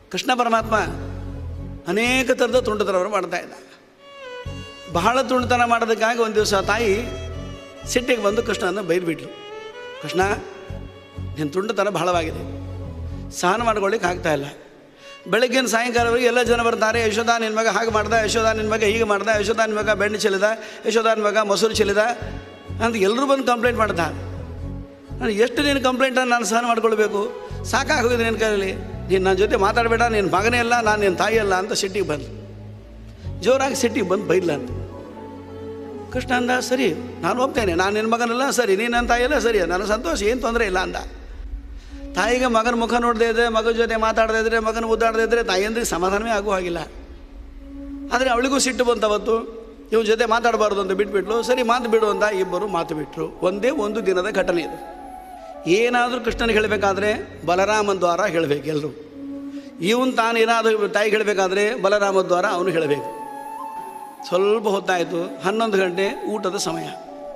ಕೃಷ್ಣ ಪರಮಾತ್ಮ ಅನೇಕ ಥರದ ತುಂಟತನವನ್ನು ಮಾಡ್ತಾ ಇದ್ದ ಬಹಳ ತುಂಟತನ ಮಾಡೋದಕ್ಕಾಗಿ ಒಂದು ದಿವಸ ತಾಯಿ ಸಿಟ್ಟಿಗೆ ಬಂದು ಕೃಷ್ಣನ ಬೈದ್ಬಿಟ್ಲು ಕೃಷ್ಣ ನಿನ್ನ ತುಂಟತನ ಬಹಳವಾಗಿದೆ ಸಹನ ಮಾಡ್ಕೊಳ್ಳಿಕ್ಕೆ ಆಗ್ತಾ ಇಲ್ಲ ಬೆಳಗ್ಗಿನ ಸಾಯಂಕಾಲವರೆಗೆ ಎಲ್ಲ ಜನ ಬರ್ತಾರೆ ಯಶೋಧ ನಿನ್ನ ಮಗ ಹಾಗೆ ಮಾಡ್ದ ಯಶೋಧ ನಿನ್ನ ಮಗ ಹೀಗೆ ಮಾಡ್ದ ಯಶೋಧ ನಿನ್ನ ಮಗ ಬೆಣ್ಣೆ ಚೆಲ್ಲಿದ ಯಶೋಧ ನಿನ್ನ ಮಗ ಮೊಸರು ಚೆಲ್ಲಿದ ಅಂತ ಎಲ್ಲರೂ ಬಂದು ಕಂಪ್ಲೇಂಟ್ ಮಾಡ್ತಾರೆ ನಾನು ಎಷ್ಟು ನೀನು ಕಂಪ್ಲೇಂಟನ್ನು ನಾನು ಸಹನ ಮಾಡ್ಕೊಳ್ಬೇಕು ಸಾಕಾಗೋಗಿದೆ ನಿನ್ನ ಕೈಯಲ್ಲಿ ನೀನು ನನ್ನ ಜೊತೆ ಮಾತಾಡಬೇಡ ನಿನ್ನ ಮಗನೇ ಅಲ್ಲ ನಾನು ನಿನ್ನ ತಾಯಿ ಅಲ್ಲ ಅಂತ ಸಿಟ್ಟಿಗೆ ಬಂದು ಜೋರಾಗಿ ಸಿಟ್ಟಿಗೆ ಬಂದು ಬೈದ್ಲ ಅಂತ ಕೃಷ್ಣ ಅಂದ ಸರಿ ನಾನು ಒಪ್ತೇನೆ ನಾನು ನಿನ್ನ ಮಗನಲ್ಲ ಸರಿ ನೀನು ನನ್ನ ತಾಯಿಯಲ್ಲ ಸರಿ ನನಗೆ ಸಂತೋಷ ಏನು ತೊಂದರೆ ಇಲ್ಲ ಅಂದ ತಾಯಿಗೆ ಮಗನ ಮುಖ ನೋಡದೇ ಇದ್ದರೆ ಮಗನ ಜೊತೆ ಮಾತಾಡದೇ ಇದ್ದರೆ ಮಗನ ಮುದ್ದಾಡದೇ ಇದ್ದರೆ ತಾಯಿಯಂದ್ರಿಗೆ ಸಮಾಧಾನವೇ ಆಗುವ ಹಾಗಿಲ್ಲ ಆದರೆ ಅವಳಿಗೂ ಸಿಟ್ಟು ಬಂತು ಅವತ್ತು ಇವನ ಜೊತೆ ಮಾತಾಡಬಾರ್ದು ಅಂತ ಬಿಟ್ಬಿಟ್ಲು ಸರಿ ಮಾತು ಬಿಡು ಅಂತ ಇಬ್ಬರು ಮಾತು ಬಿಟ್ಟರು ಒಂದೇ ಒಂದು ದಿನದ ಘಟನೆ ಇದು ಏನಾದರೂ ಕೃಷ್ಣನಿಗೆ ಹೇಳಬೇಕಾದ್ರೆ ಬಲರಾಮನ ದ್ವಾರ ಹೇಳಬೇಕು ಎಲ್ಲರೂ ಇವನು ತಾನು ಏನಾದರೂ ತಾಯಿಗೆ ಹೇಳಬೇಕಾದ್ರೆ ಬಲರಾಮ ದ್ವಾರ ಅವನು ಹೇಳಬೇಕು ಸ್ವಲ್ಪ ಹೊತ್ತಾಯಿತು ಹನ್ನೊಂದು ಗಂಟೆ ಊಟದ ಸಮಯ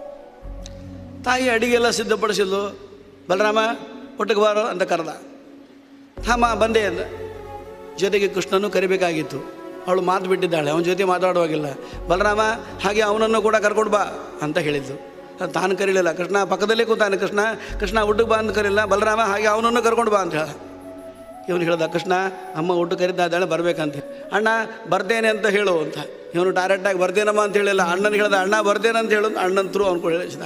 ತಾಯಿ ಅಡಿಗೆಲ್ಲ ಸಿದ್ಧಪಡಿಸಿದ್ಲು ಬಲರಾಮ ಒಟ್ಟಿಗೆ ಬಾರೋ ಅಂತ ಕರೆದ ಹಾಮ ಬಂದೆ ಅಂದ ಜೊತೆಗೆ ಕೃಷ್ಣನು ಕರಿಬೇಕಾಗಿತ್ತು ಅವಳು ಮಾತು ಬಿಟ್ಟಿದ್ದಾಳೆ ಅವನ ಜೊತೆ ಮಾತಾಡುವಾಗಿಲ್ಲ ಬಲರಾಮ ಹಾಗೆ ಅವನನ್ನು ಕೂಡ ಕರ್ಕೊಂಡು ಬಾ ಅಂತ ಹೇಳಿದ್ಲು ಅದು ತಾನು ಕರೀಲಿಲ್ಲ ಕೃಷ್ಣ ಪಕ್ಕದಲ್ಲೇ ಕೂತಾನೆ ಕೃಷ್ಣ ಕೃಷ್ಣ ಊಟಕ್ಕೆ ಬಾ ಅಂತ ಕರೀಲಿಲ್ಲ ಬಲರಾಮ ಹಾಗೆ ಅವನನ್ನು ಕರ್ಕೊಂಡು ಬಾ ಅಂತ ಹೇಳ ಇವನು ಹೇಳ್ದ ಕೃಷ್ಣ ಅಮ್ಮ ಊಟ ಕರೀತಾ ಇದ್ದಾಳೆ ಬರ್ಬೇಕಂತ ಅಣ್ಣ ಬರ್ತೇನೆ ಅಂತ ಹೇಳು ಅಂತ ಇವನು ಡೈರೆಕ್ಟಾಗಿ ಬರ್ತೇನಮ್ಮ ಅಂತ ಹೇಳಿಲ್ಲ ಅಣ್ಣನ ಹೇಳ್ದ ಅಣ್ಣ ಬರ್ತೇನೆ ಅಂತ ಹೇಳು ಅಣ್ಣನ ಥ್ರೂ ಅವ್ನು ಕೂಡ ಹೇಳಿಸಿದ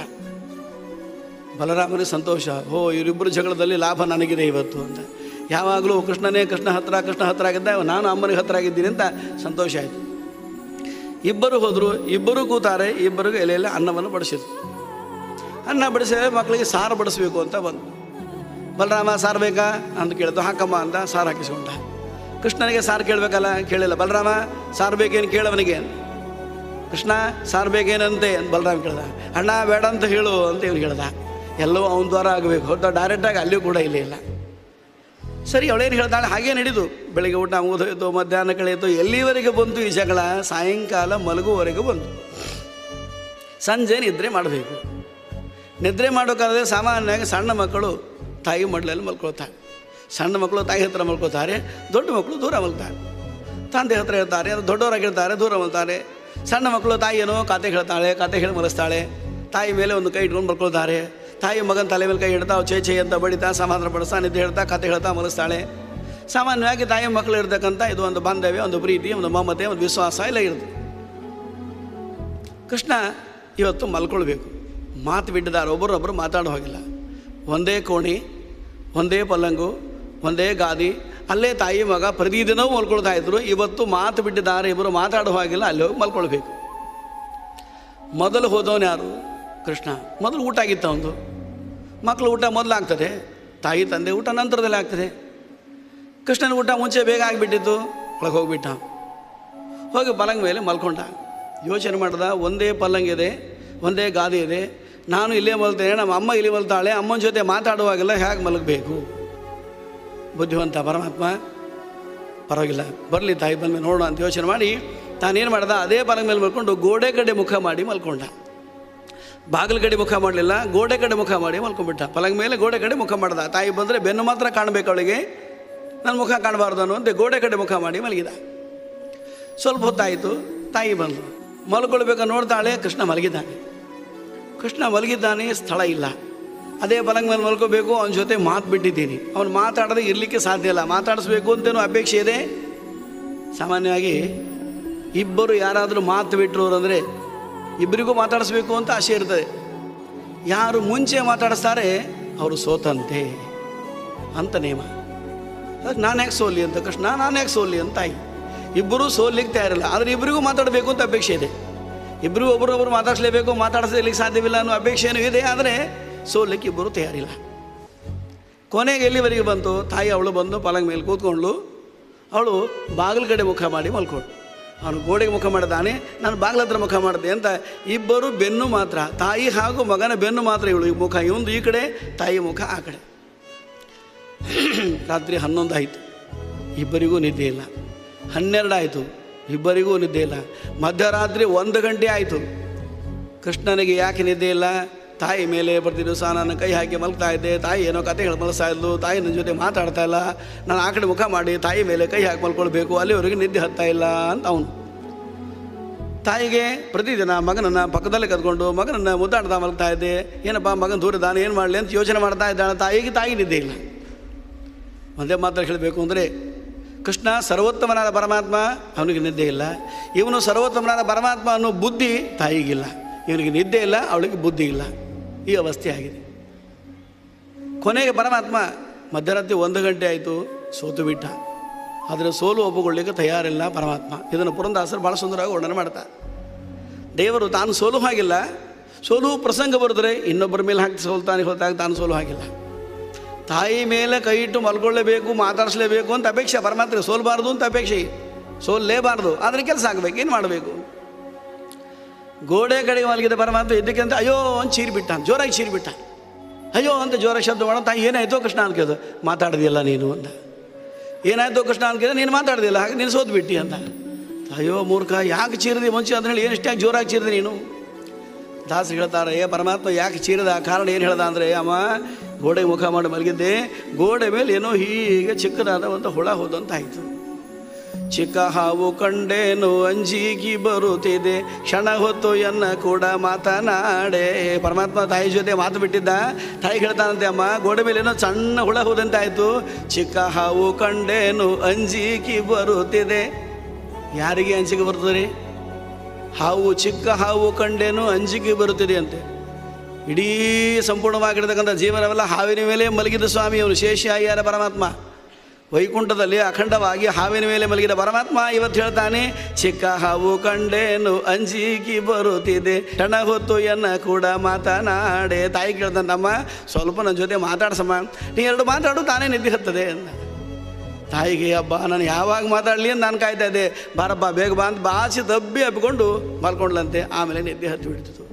ಬಲರಾಮನಿಗೆ ಸಂತೋಷ ಓ ಇವರಿಬ್ಬರು ಜಗಳದಲ್ಲಿ ಲಾಭ ನನಗಿದೆ ಇವತ್ತು ಅಂತ ಯಾವಾಗಲೂ ಕೃಷ್ಣನೇ ಕೃಷ್ಣ ಹತ್ರ ಕೃಷ್ಣ ಹತ್ರ ಆಗಿದ್ದ ನಾನು ಅಮ್ಮನಿಗೆ ಹತ್ರ ಆಗಿದ್ದೀನಿ ಅಂತ ಸಂತೋಷ ಆಯಿತು ಇಬ್ಬರು ಹೋದರು ಇಬ್ಬರು ಕೂತಾರೆ ಇಬ್ಬರಿಗೂ ಎಲೆಯಲ್ಲಿ ಅನ್ನವನ್ನು ಬಡಿಸಿದ್ರು ಅನ್ನ ಬಡಿಸಿ ಮಕ್ಕಳಿಗೆ ಸಾರು ಬಡಿಸ್ಬೇಕು ಅಂತ ಬಂದು ಬಲರಾಮ ಸಾರು ಬೇಕಾ ಅಂತ ಕೇಳಿದ್ದು ಹಾಕಮ್ಮ ಅಂತ ಸಾರು ಹಾಕಿಸ್ಕೊಂಡ ಕೃಷ್ಣನಿಗೆ ಸಾರು ಕೇಳಬೇಕಲ್ಲ ಕೇಳಿಲ್ಲ ಬಲರಾಮ ಸಾರು ಬೇಕೇನು ಕೇಳವನಿಗೆ ಅಂತ ಕೃಷ್ಣ ಸಾರು ಬೇಕೇನಂತೆ ಅಂತ ಬಲರಾಮ್ ಕೇಳ್ದ ಅಣ್ಣ ಬೇಡ ಅಂತ ಹೇಳು ಅಂತ ಇವನು ಹೇಳ್ದ ಎಲ್ಲವೂ ಅವನ ದ್ವಾರ ಆಗಬೇಕು ಹೊರತು ಡೈರೆಕ್ಟಾಗಿ ಅಲ್ಲಿಯೂ ಕೂಡ ಇಲ್ಲೇ ಇಲ್ಲ ಸರಿ ಅವಳೇನು ಹೇಳ್ತಾಳೆ ಹಾಗೇ ನಡೀದು ಬೆಳಿಗ್ಗೆ ಊಟ ಮುಗಿದೋಯ್ತು ಮಧ್ಯಾಹ್ನ ಕಳೆಯಿತು ಎಲ್ಲಿವರೆಗೆ ಬಂತು ಈ ಜಗಳ ಸಾಯಂಕಾಲ ಮಲಗುವವರೆಗೂ ಬಂತು ಸಂಜೆ ನಿದ್ರೆ ಮಾಡಬೇಕು ನಿದ್ರೆ ಮಾಡೋಕ್ಕಾದ್ರೆ ಸಾಮಾನ್ಯವಾಗಿ ಸಣ್ಣ ಮಕ್ಕಳು ತಾಯಿ ಮಡ್ಲಲ್ಲಿ ಮಲ್ಕೊಳ್ತಾರೆ ಸಣ್ಣ ಮಕ್ಕಳು ತಾಯಿ ಹತ್ರ ಮಲ್ಕೊಳ್ತಾರೆ ದೊಡ್ಡ ಮಕ್ಕಳು ದೂರ ಮಲ್ತಾರೆ ತಂದೆ ಹತ್ರ ಇರ್ತಾರೆ ಅದು ದೊಡ್ಡವರಾಗಿರ್ತಾರೆ ದೂರ ಮಲ್ತಾರೆ ಸಣ್ಣ ಮಕ್ಕಳು ತಾಯಿ ಏನೋ ಕತೆ ಹೇಳ್ತಾಳೆ ಕತೆ ಹೇಳಿ ಮಲಸ್ತಾಳೆ ತಾಯಿ ಮೇಲೆ ಒಂದು ಕೈ ಇಟ್ಕೊಂಡು ಮಲ್ಕೊಳ್ತಾರೆ ತಾಯಿ ಮಗನ ತಲೆ ಮೇಲೆ ಕೈ ಇಡ್ತಾ ಅವು ಚೇ ಚೇ ಅಂತ ಬಡಿತಾ ಸಮಾಧಾನ ಪಡಿಸ್ತಾ ನಿದ್ದೆ ಹೇಳ್ತಾ ಕತೆ ಹೇಳ್ತಾ ಮಲಸ್ತಾಳೆ ಸಾಮಾನ್ಯವಾಗಿ ತಾಯಿ ಮಕ್ಕಳು ಇರ್ತಕ್ಕಂಥ ಇದು ಒಂದು ಬಾಂಧವ್ಯ ಒಂದು ಪ್ರೀತಿ ಒಂದು ಮಮತೆ ಒಂದು ವಿಶ್ವಾಸ ಎಲ್ಲ ಇರುತ್ತೆ ಕೃಷ್ಣ ಇವತ್ತು ಮಲ್ಕೊಳ್ಬೇಕು ಮಾತು ಬಿಟ್ಟಿದ್ದಾರೆ ಒಬ್ಬರೊಬ್ಬರು ಮಾತಾಡೋ ಹಾಗಿಲ್ಲ ಒಂದೇ ಕೋಣಿ ಒಂದೇ ಪಲ್ಲಂಗು ಒಂದೇ ಗಾದಿ ಅಲ್ಲೇ ತಾಯಿ ಮಗ ಪ್ರತಿದಿನವೂ ಮಲ್ಕೊಳ್ತಾ ಇದ್ರು ಇವತ್ತು ಮಾತು ಬಿಟ್ಟಿದ್ದಾರೆ ಇಬ್ಬರು ಮಾತಾಡೋ ಹಾಗಿಲ್ಲ ಅಲ್ಲಿ ಹೋಗಿ ಮಲ್ಕೊಳ್ಬೇಕು ಮೊದಲು ಹೋದವನು ಯಾರು ಕೃಷ್ಣ ಮೊದಲು ಊಟ ಆಗಿತ್ತು ಅವನು ಮಕ್ಕಳು ಊಟ ಮೊದಲು ಆಗ್ತದೆ ತಾಯಿ ತಂದೆ ಊಟ ನಂತರದಲ್ಲಿ ಆಗ್ತದೆ ಕೃಷ್ಣನ ಊಟ ಮುಂಚೆ ಬೇಗ ಆಗಿಬಿಟ್ಟಿತ್ತು ಒಳಗೆ ಹೋಗ್ಬಿಟ್ಟ ಹೋಗಿ ಪಲಂಗ ಮೇಲೆ ಮಲ್ಕೊಂಡ ಯೋಚನೆ ಮಾಡ್ದ ಒಂದೇ ಪಲ್ಲಂಗ್ ಇದೆ ಒಂದೇ ಗಾದಿ ಇದೆ ನಾನು ಇಲ್ಲೇ ಮಲ್ತೇನೆ ನಮ್ಮ ಅಮ್ಮ ಇಲ್ಲಿ ಮಲ್ತಾಳೆ ಅಮ್ಮನ ಜೊತೆ ಮಾತಾಡುವಾಗೆಲ್ಲ ಹೇಗೆ ಮಲಗಬೇಕು ಬುದ್ಧಿವಂತ ಪರಮಾತ್ಮ ಪರವಾಗಿಲ್ಲ ಬರಲಿ ತಾಯಿ ಬಂದ ನೋಡೋಣ ಅಂತ ಯೋಚನೆ ಮಾಡಿ ತಾನೇನು ಮಾಡ್ದ ಅದೇ ಪಲಂಗ ಮೇಲೆ ಮಲ್ಕೊಂಡು ಗೋಡೆ ಕಡೆ ಮುಖ ಮಾಡಿ ಮಲ್ಕೊಂಡ ಬಾಗಿಲು ಕಡೆ ಮುಖ ಮಾಡಲಿಲ್ಲ ಗೋಡೆ ಕಡೆ ಮುಖ ಮಾಡಿ ಮಲ್ಕೊಂಡ್ಬಿಟ್ಟ ಪಲಂಗ ಮೇಲೆ ಗೋಡೆ ಕಡೆ ಮುಖ ಮಾಡ್ದ ತಾಯಿ ಬಂದರೆ ಬೆನ್ನು ಮಾತ್ರ ಕಾಣಬೇಕು ಅವಳಿಗೆ ನನ್ನ ಮುಖ ಕಾಣಬಾರ್ದು ಅನ್ನುವಂತೆ ಗೋಡೆ ಕಡೆ ಮುಖ ಮಾಡಿ ಮಲಗಿದ ಸ್ವಲ್ಪ ಹೊತ್ತಾಯಿತು ತಾಯಿ ಬಂದು ಮಲ್ಕೊಳ್ಬೇಕು ನೋಡ್ತಾಳೆ ಕೃಷ್ಣ ಮಲಗಿದ್ದಾನೆ ಕೃಷ್ಣ ಮಲಗಿದ್ದಾನೆ ಸ್ಥಳ ಇಲ್ಲ ಅದೇ ಪಲಂಗ ಮೇಲೆ ಮಲ್ಕೋಬೇಕು ಅವನ ಜೊತೆ ಮಾತು ಬಿಟ್ಟಿದ್ದೀನಿ ಅವನು ಮಾತಾಡದೆ ಇರಲಿಕ್ಕೆ ಸಾಧ್ಯ ಇಲ್ಲ ಮಾತಾಡಿಸ್ಬೇಕು ಅಂತೇನೋ ಅಪೇಕ್ಷೆ ಇದೆ ಸಾಮಾನ್ಯವಾಗಿ ಇಬ್ಬರು ಯಾರಾದರೂ ಮಾತು ಬಿಟ್ಟರು ಅಂದರೆ ಇಬ್ಬರಿಗೂ ಮಾತಾಡಿಸ್ಬೇಕು ಅಂತ ಆಸೆ ಇರ್ತದೆ ಯಾರು ಮುಂಚೆ ಮಾತಾಡಿಸ್ತಾರೆ ಅವರು ಸೋತಂತೆ ಅಂತ ನೇಮ ನಾನು ಯಾಕೆ ಸೋಲಿ ಅಂತ ಕೃಷ್ಣ ನಾನು ಯಾಕೆ ಸೋಲಿ ಅಂತ ತಾಯಿ ಇಬ್ಬರೂ ಸೋಲಿಕ್ಕೆ ತಯಾರಿಲ್ಲ ಆದರೆ ಇಬ್ಬರಿಗೂ ಮಾತಾಡಬೇಕು ಅಂತ ಅಪೇಕ್ಷೆ ಇದೆ ಇಬ್ಬರು ಒಬ್ಬರೊಬ್ಬರು ಮಾತಾಡಿಸ್ಲೇಬೇಕು ಮಾತಾಡಿಸ್ಲಿಕ್ಕೆ ಸಾಧ್ಯವಿಲ್ಲ ಅನ್ನೋ ಅಪೇಕ್ಷೆನೂ ಇದೆ ಆದರೆ ಸೋಲಿಕ್ಕೆ ಇಬ್ಬರು ತಯಾರಿಲ್ಲ ಕೊನೆಗೆ ಎಲ್ಲಿವರೆಗೆ ಬಂತು ತಾಯಿ ಅವಳು ಬಂದು ಪಲಂಗ ಮೇಲೆ ಕೂತ್ಕೊಂಡ್ಳು ಅವಳು ಬಾಗಿಲು ಕಡೆ ಮುಖ ಮಾಡಿ ಮಲ್ಕೊಂಡು ಅವನು ಗೋಡೆಗೆ ಮುಖ ಮಾಡಿದ್ದಾನೆ ನಾನು ಬಾಗಿಲ ಹತ್ರ ಮುಖ ಮಾಡಿದೆ ಅಂತ ಇಬ್ಬರು ಬೆನ್ನು ಮಾತ್ರ ತಾಯಿ ಹಾಗೂ ಮಗನ ಬೆನ್ನು ಮಾತ್ರ ಇವಳು ಈ ಮುಖ ಇವೊಂದು ಈ ಕಡೆ ತಾಯಿ ಮುಖ ಆ ಕಡೆ ರಾತ್ರಿ ಹನ್ನೊಂದು ಆಯಿತು ಇಬ್ಬರಿಗೂ ನಿದ್ದೆ ಇಲ್ಲ ಹನ್ನೆರಡು ಆಯಿತು ಇಬ್ಬರಿಗೂ ನಿದ್ದೆ ಇಲ್ಲ ಮಧ್ಯರಾತ್ರಿ ಒಂದು ಗಂಟೆ ಆಯಿತು ಕೃಷ್ಣನಿಗೆ ಯಾಕೆ ನಿದ್ದೆ ಇಲ್ಲ ತಾಯಿ ಮೇಲೆ ಪ್ರತಿ ದಿವಸ ನಾನು ಕೈ ಹಾಕಿ ಮಲಗ್ತಾ ಇದ್ದೆ ತಾಯಿ ಏನೋ ಕತೆ ಹೇಳಿ ಮಲಗ್ತಾ ಇದ್ಲು ತಾಯಿ ನನ್ನ ಜೊತೆ ಮಾತಾಡ್ತಾ ಇಲ್ಲ ನಾನು ಆ ಕಡೆ ಮುಖ ಮಾಡಿ ತಾಯಿ ಮೇಲೆ ಕೈ ಹಾಕಿ ಮಲ್ಕೊಳ್ಬೇಕು ಅಲ್ಲಿವರೆಗೆ ನಿದ್ದೆ ಹತ್ತಾ ಇಲ್ಲ ಅಂತ ಅವನು ತಾಯಿಗೆ ಪ್ರತಿದಿನ ಮಗನನ್ನು ಪಕ್ಕದಲ್ಲೇ ಕದ್ಕೊಂಡು ಮಗನನ್ನು ಮುದ್ದಾಡ್ತಾ ಮಲಗ್ತಾ ಇದ್ದೆ ಏನಪ್ಪ ಮಗನ ದೂರದಾನ ಏನು ಮಾಡಲಿ ಅಂತ ಯೋಚನೆ ಮಾಡ್ತಾ ಇದ್ದಾಳೆ ತಾಯಿಗೆ ತಾಯಿ ನಿದ್ದೆ ಇಲ್ಲ ಒಂದೇ ಮಾತ್ರ ಹೇಳಬೇಕು ಅಂದರೆ ಕೃಷ್ಣ ಸರ್ವೋತ್ತಮನಾದ ಪರಮಾತ್ಮ ಅವನಿಗೆ ನಿದ್ದೆ ಇಲ್ಲ ಇವನು ಸರ್ವೋತ್ತಮನಾದ ಪರಮಾತ್ಮ ಅನ್ನೋ ಬುದ್ಧಿ ತಾಯಿಗಿಲ್ಲ ಇವನಿಗೆ ನಿದ್ದೆ ಇಲ್ಲ ಅವಳಿಗೆ ಬುದ್ಧಿ ಇಲ್ಲ ಈ ಅವಸ್ಥೆ ಆಗಿದೆ ಕೊನೆಗೆ ಪರಮಾತ್ಮ ಮಧ್ಯರಾತ್ರಿ ಒಂದು ಗಂಟೆ ಆಯಿತು ಸೋತು ಬಿಟ್ಟ ಆದರೆ ಸೋಲು ಒಪ್ಪುಕೊಳ್ಳಿಕ್ಕೆ ತಯಾರಿಲ್ಲ ಪರಮಾತ್ಮ ಇದನ್ನು ಪುರಂದಾಸರು ಭಾಳ ಸುಂದರವಾಗಿ ವರ್ಣನೆ ಮಾಡ್ತಾರೆ ದೇವರು ತಾನು ಸೋಲು ಹಾಗಿಲ್ಲ ಸೋಲು ಪ್ರಸಂಗ ಬರೆದ್ರೆ ಇನ್ನೊಬ್ಬರ ಮೇಲೆ ಹಾಕಿ ಸೋಲ್ತಾನೆ ಹೊತ್ತಾಗ ತಾನು ಸೋಲು ಹಾಗಿಲ್ಲ ತಾಯಿ ಮೇಲೆ ಕೈ ಇಟ್ಟು ಮಲ್ಕೊಳ್ಳೇಬೇಕು ಮಾತಾಡಿಸ್ಲೇಬೇಕು ಅಂತ ಅಪೇಕ್ಷೆ ಪರಮಾತ್ಮ ಸೋಲ್ಬಾರ್ದು ಅಂತ ಅಪೇಕ್ಷೆ ಸೋಲ್ಲೇಬಾರ್ದು ಆದರೆ ಕೆಲಸ ಆಗಬೇಕು ಏನು ಮಾಡಬೇಕು ಗೋಡೆ ಕಡೆಗೆ ಮಲಗಿದ ಪರಮಾತ್ಮ ಇದಕ್ಕೆ ಅಂತ ಅಯ್ಯೋ ಅಂತ ಚೀರಿ ಬಿಟ್ಟ ಜೋರಾಗಿ ಚೀರಿ ಬಿಟ್ಟ ಅಯ್ಯೋ ಅಂತ ಜೋರಾಗಿ ಶಬ್ದ ಮಾಡೋ ತಾಯಿ ಏನಾಯ್ತೋ ಕೃಷ್ಣ ಅಂತ ಕೇಳಿದ ಮಾತಾಡ್ದಿಲ್ಲ ನೀನು ಅಂತ ಏನಾಯ್ತೋ ಕೃಷ್ಣ ಅಂತ ಕೇಳಿದ ನೀನು ಮಾತಾಡ್ದಿಲ್ಲ ಹಾಗೆ ನೀನು ಸೋತು ಬಿಟ್ಟಿ ಅಂತ ಅಯ್ಯೋ ಮೂರ್ಖ ಯಾಕೆ ಚೀರಿದೆ ಮುಂಚೆ ಅಂತ ಹೇಳಿ ಏನು ಯಾಕೆ ಜೋರಾಗಿ ಚೀರಿದೆ ನೀನು ದಾಸರು ಹೇಳ್ತಾರೆ ಏ ಪರಮಾತ್ಮ ಯಾಕೆ ಚೀರಿದ ಕಾರಣ ಏನು ಹೇಳ್ದ ಅಂದರೆ ಅಮ್ಮ ಗೋಡೆಗೆ ಮುಖ ಮಾಡಿ ಮಲಗಿದ್ದೆ ಗೋಡೆ ಮೇಲೆ ಏನೋ ಹೀಗೆ ಚಿಕ್ಕದಾದ ಒಂದು ಹುಳ ಹೋದಂತ ಆಯಿತು ಚಿಕ್ಕ ಹಾವು ಕಂಡೇನು ಅಂಜಿಗಿ ಬರುತ್ತಿದೆ ಕ್ಷಣ ಹೊತ್ತು ಎನ್ನ ಕೂಡ ಮಾತನಾಡೆ ಪರಮಾತ್ಮ ತಾಯಿ ಜೊತೆ ಮಾತು ಬಿಟ್ಟಿದ್ದ ತಾಯಿ ಹೇಳ್ತಾನಂತೆ ಅಮ್ಮ ಗೋಡೆ ಮೇಲೆ ಏನೋ ಸಣ್ಣ ಹುಳ ಹೋದಂತೆ ಆಯಿತು ಚಿಕ್ಕ ಹಾವು ಕಂಡೇನು ಅಂಜಿಗಿ ಬರುತ್ತಿದೆ ಯಾರಿಗೆ ಅಂಜಿಕೆ ಬರ್ತದೆ ಹಾವು ಚಿಕ್ಕ ಹಾವು ಕಂಡೇನು ಅಂಜಿಕೆ ಬರುತ್ತಿದೆ ಅಂತೆ ಇಡೀ ಸಂಪೂರ್ಣವಾಗಿರ್ತಕ್ಕಂಥ ಜೀವನವೆಲ್ಲ ಹಾವಿನ ಮೇಲೆ ಮಲಗಿದ ಸ್ವಾಮಿ ಅವನು ಶೇಷಿಯಾಗಿಯಾರ ಪರಮಾತ್ಮ ವೈಕುಂಠದಲ್ಲಿ ಅಖಂಡವಾಗಿ ಹಾವಿನ ಮೇಲೆ ಮಲಗಿದ ಪರಮಾತ್ಮ ಇವತ್ತು ಹೇಳ್ತಾನೆ ಚಿಕ್ಕ ಹಾವು ಕಂಡೇನು ಅಂಜಿಕೆ ಬರುತ್ತಿದೆ ಕ್ಷಣ ಹೊತ್ತು ಎನ್ನ ಕೂಡ ಮಾತನಾಡೆ ತಾಯಿ ಕೇಳ್ದಂತಮ್ಮ ಸ್ವಲ್ಪ ನನ್ನ ಜೊತೆ ಮಾತಾಡ್ಸಮ್ಮ ನೀ ಎರಡು ಮಾತಾಡು ತಾನೇ ನಿದ್ದೆ ಹತ್ತದೆ ಅಂದ ತಾಯಿಗೆ ಹಬ್ಬ ನಾನು ಯಾವಾಗ ಮಾತಾಡಲಿ ಅಂತ ನಾನು ಕಾಯ್ತಾ ಇದ್ದೆ ಬಾರಪ್ಪ ಬೇಗ ಬಾ ಅಂತ ಬಾಸಿ ದಬ್ಬಿ ಹಬ್ಬಿಕೊಂಡು ಮಲ್ಕೊಂಡ್ಲಂತೆ ಆಮೇಲೆ ನಿದ್ದೆ ಹತ್ತು ಬಿಡ್ತಿತ್ತು